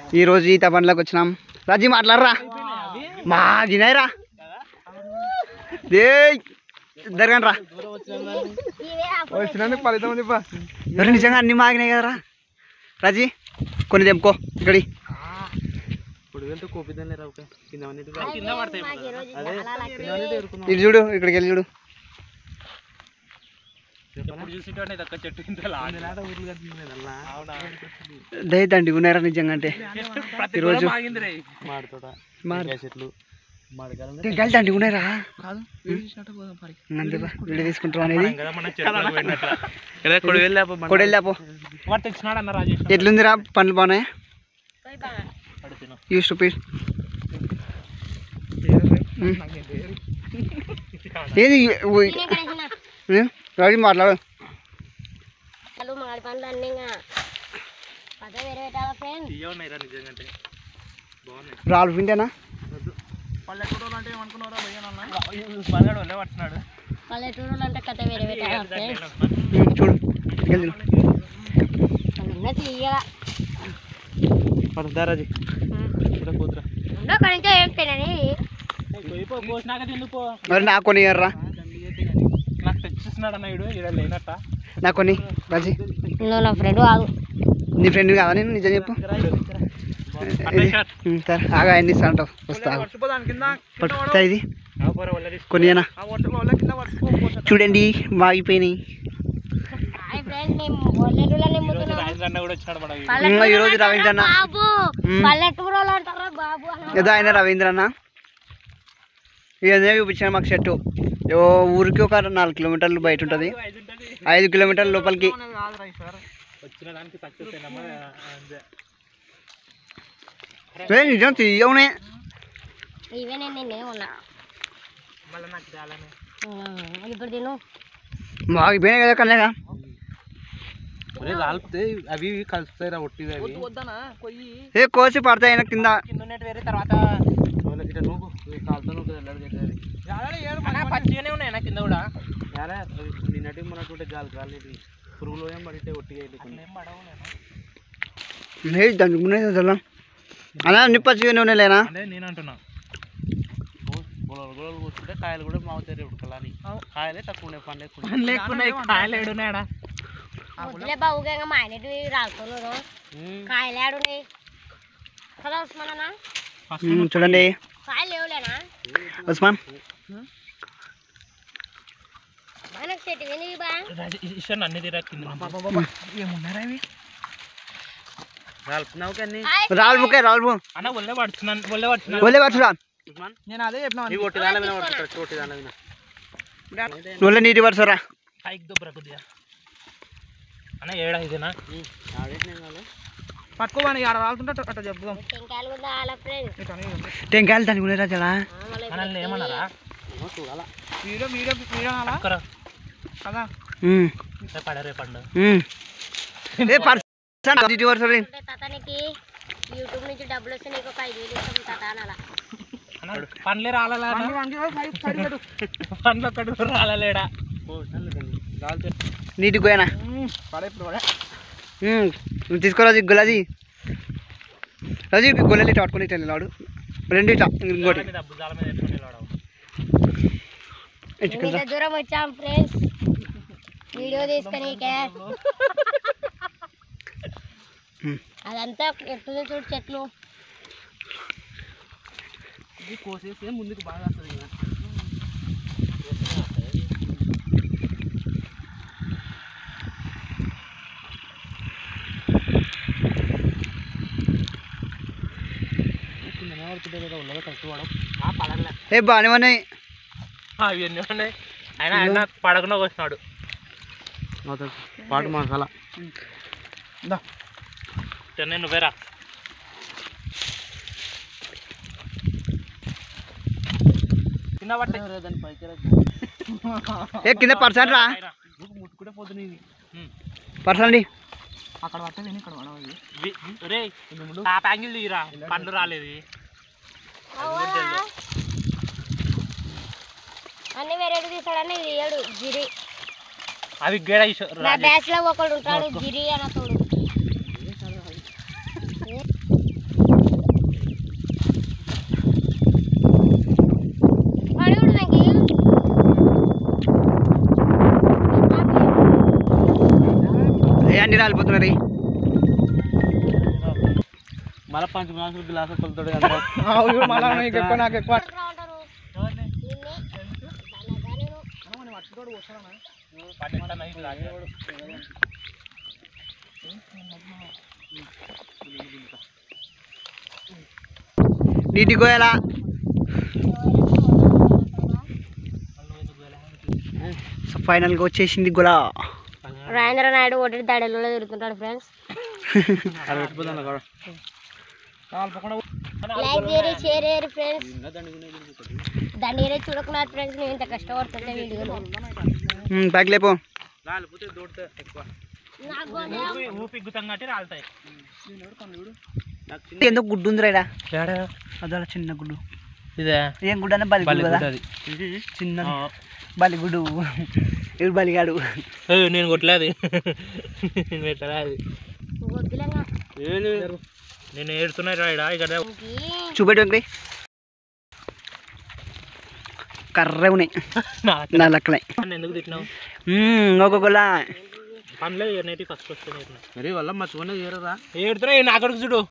ఈరోజు ఈత బండ్లకు వచ్చినాం రాజీ మాట్లాడరా మా జినాయిరా దే జరగండి రా వచ్చినందుకు ఫలితం ఉంది ఎవరు నిజంగా అన్ని మాగినాయి కదరా రాజీ కొన్ని తెంపుకో ఇక్కడి ఇప్పుడు వెళ్తే కోపిద్దాం లేరా ఓకే కింద అన్నిటి కింద పడతాయి ఇటు చూడు ఇక్కడికి వెళ్ళి చూడు చూసేటోనే తక్కువ చెట్టు కింద ఊర్లు కట్టింది అలా దయ దండి ఉన్నారా నిజంగా అంటే ఈరోజు మాడుతోట మాడు. చెట్లు మాడికాలం గాలి దండి ఉన్నారా కాదు అంతే బా, వీడియో తీసుకుంటాం అనేది కొడు వెళ్ళా కొడు వెళ్ళాపో వాడు తెచ్చినాడు అన్న రాజేష్ ఎట్లుందిరా పండ్లు బాగున్నాయి పడుతున్నా యూ స్టూపిడ్ ఏది ఉయ్. ఏ? రాజీ మాట్లాడు మాడి పండ్లు అన్నీ ఇంకా అదే వేరే పెట్టాలా ఫ్రెండ్ తీయ ఉన్నాయి రా నిజంగా అంటే బాగున్నాయి రాళ్ళు పిండేనా పల్లెటూరు అంటే ఏమనుకున్నారా భయ్యనన్న పల్లెడు వాళ్ళే పడుతున్నాడు పల్లెటూరులో అంటే కథ వేరే పెట్టాలా ఫ్రెండ్ ఉమ్, చూడు ఇక్కడికి వెళ్ళు. ఉన్న తీయగా పడుతుందా రాజీ ఇప్పుడు కూతురా ఉండో కనుక ఏం తినని పోయిపో కోసినాక తిందుపో మరి నాకు కొని ఇయ్యర్రా నాకు తెచ్చిస్తున్నాడు అన్న ఇడు ఇక్కడ లేనట్ట నాకు కొన్ని రాజీ నువ్వు నా ఫ్రెండ్ కాదు నీ ఫ్రెండ్ కావా నేను నిజం చెప్పు ఇది ఉమ్, సరే ఆగా ఎన్ని ఇస్తా అంటావు వస్తా ఆగు. పట్టుతా ఇది కొనియనా చూడండి మాగిపోయినాయి హాయ్ ఫ్రెండ్ మేము పల్లెటూరులో నిమ్ముతున్నాం రాజేంద్ర కూడా వచ్చినాడు మన ఉమ్, ఈ రోజు రవీంద్ర అన్న బాబు ఉమ్. పల్లెటూరులో అంటారా బాబు అని ఏదో ఆయన రవీంద్ర అన్న ఇదే చూపించాను మాకు చెట్టు ఓ ఊరికి ఒక నాలుగు కిలోమీటర్లు బయట ఉంటుంది ఐదు కిలోమీటర్ల లోపలికి వచ్చిన దానికి సక్సెస్ అయినామా అంతే ఏ, నిజం తీయవునే ఇవే నేను నిన్నే ఉన్నా మళ్ళీ నాకు చాలానే ఉమ్, ఇప్పుడు తిను మాగిపోయినాయి కదా కన్నాగా రాలిపితే అవి ఇవి కలుస్తాయి రా ఒట్టివి అవి ఏ కోసి పడతాయి ఆయన కింద కింద ఉన్నట్టు వేరే తర్వాత ఇట్లా నువ్వు కాలుతో నువ్వు వెళ్ళాడు పచ్చిగానే ఉన్నాయి నా కింద కూడా నిన్నటి మనటువంటి గాలి గాలి పురుగులు ఏం పడితే ఒట్టిగా ఏ దంచుకునే అసలు అలా నిప్పచ్చిగానే ఉన్నాయి లేనా అంటే నేను అంటున్నా గొడవలు గొడవలు కూర్చుంటే కాయలు కూడా మావుతారు ఇప్పుడు కలాని కాయలే తక్కువ ఉన్నాయి పండ్లు ఎక్కువ కాయలు ఏడున్నాయడా వద్దులే బాబుగా ఇంకా మా ఆయనటి రాలుతున్నాడు కాయలేడున్నాయి కదా ఉస్మాన్ అన్న ఉమ్, చూడండి కాయలు లేవులేనా ఉస్మాన్ మనకు చెట్టు విని బా ఇష్టాన్ని అన్ని తీరా కింద ఏమున్నారా ఇవి రాలుతున్నావు కానీ రాళ్ళు బుక్కే రాళ్ళు బు అన్న ఒళ్ళే పడుతున్నాను ఒళ్ళే పడుతున్నాను ఒళ్ళే పరచురా నేను అదే చెప్పిన ఒట్టి దాని మీద పడుతుంది చోటి దాని మీద ఒళ్ళే నీటి పరచురా పైకి దుబ్బరా కొద్దిగా అన్న ఏడా ఇదేనా పట్టుకోమని ఆడ రాలుతుంటే అట్లా చెప్దాం టెంకాయలు కూడా అలా ఫ్రెండ్ టెంకాయలు దానికి ఉన్నాయి రాజాలా మనల్ని ఏమన్నారా వీడియో వీడియో వీడియో అలా అక్కరా కదా ఉమ్, పడరే పండు ఉమ్. ఏ పర్సన్ నీటి పరచురా తాతానికి యూట్యూబ్ నుంచి డబ్బులు వస్తే నీకు ఒక ఐదు వేలు ఇస్తాం తాత అని అలా అన్న పండ్లే రాలలా పండ్లు ఒక్కడు రాలలేడా నీటి గోయనా ఉమ్, నువ్వు తీసుకోరాజు గులాజీ రాజు ఈ గొల్లలు ఇట్లా పట్టుకొని ఇట్లా నిలవాడు రెండు ఇట్లా ఇంకోటి భుజాల మీద ఎత్తుకొని నిలబడవు. ఇచ్చుకెళ్తా ఇంత దూరం వచ్చాం ఫ్రెండ్స్ వీడియో తీసుకునికే ఉమ్. అదంతా ఎట్టుంది చూడు చెట్లు ఇది కోసేసి ముందుకు బాగా వస్తుంది ఇంకా. కిందనే పడుతుంటే కదా ఉన్నదో కష్టపడం ఆ పడలే ఏ బాగానే ఉన్నాయి అవి ఎన్ని ఉన్నాయి ఆయన ఆయన పడకుండా వచ్చినాడు పాటు మసాలా చెన్నై నువ్వేరా కింద పట్టే దాని పైకి ఏ కింద పర్సన్ రా ముట్టుకుంటే పోతుంది ఇది పర్సన్ అండి అక్కడ పట్టదు ఇక్కడ పడవది రే ఆ ప్యాంగిల్ తీరా పండ్లు రాలేదు అన్ని వెరైటీ తీసాడని ఇది ఏడు గిరి అవి గేడ నా బ్యాచ్ లో ఒకడు ఉంటాడు గిరి అని అతడు రాలిపోతున్నారు మళ్ళీ పంచ గ్లాసులు గ్లాసు కొలుతాడు కదా ఆవు చూడు మళ్ళా నీకు ఎక్కువ నాకు ఎక్కువ ఎట్లా ఉంటారు నిన్నే దానగా నేను నీటి గోయలా సో ఫైనల్గా వచ్చేసింది గులా రాజేంద్ర నాయుడు ఒకటి దడలలో తిరుగుతుంటాడు ఫ్రెండ్స్ అది పెట్టిపోతాను అక్కడ లైక్ చేయరు షేర్ చేయరు ఫ్రెండ్స్ దండిగానే చూడకున్నారు ఫ్రెండ్స్ నేను ఇంత కష్టపడుతుంటే వీడియోలో ప్యాక్ లేపో రాలిపోతే దూడితే ఎక్కువ నాకు గోలే. ఊపి గుతం కట్టి రాలుతాయి ఎందుకు గుడ్డు ఉంది రైడా అదే చిన్న గుడ్డు ఇదే ఏం గుడ్డు అన్న బలి గుడ్డు కదా చిన్న బలిగుడు ఇడు బలిగాడు నేను కొట్టలేదు నేను పెట్టలేదు వద్దులేంగా నేను ఏడుతున్నా రాయడా ఇక్కడ ఇంకీ చూపెట్టు వెంకటి కర్ర ఉన్నాయి నా లెక్కలే ఎందుకు తిట్టినావు ఒక్కొక్కలా పనిలేదు నేటి ఫస్ట్ వస్తే మరి వల్ల మర్చిపోయినా ఏరురా ఏడుతున్నా నా అక్కడికి చూడు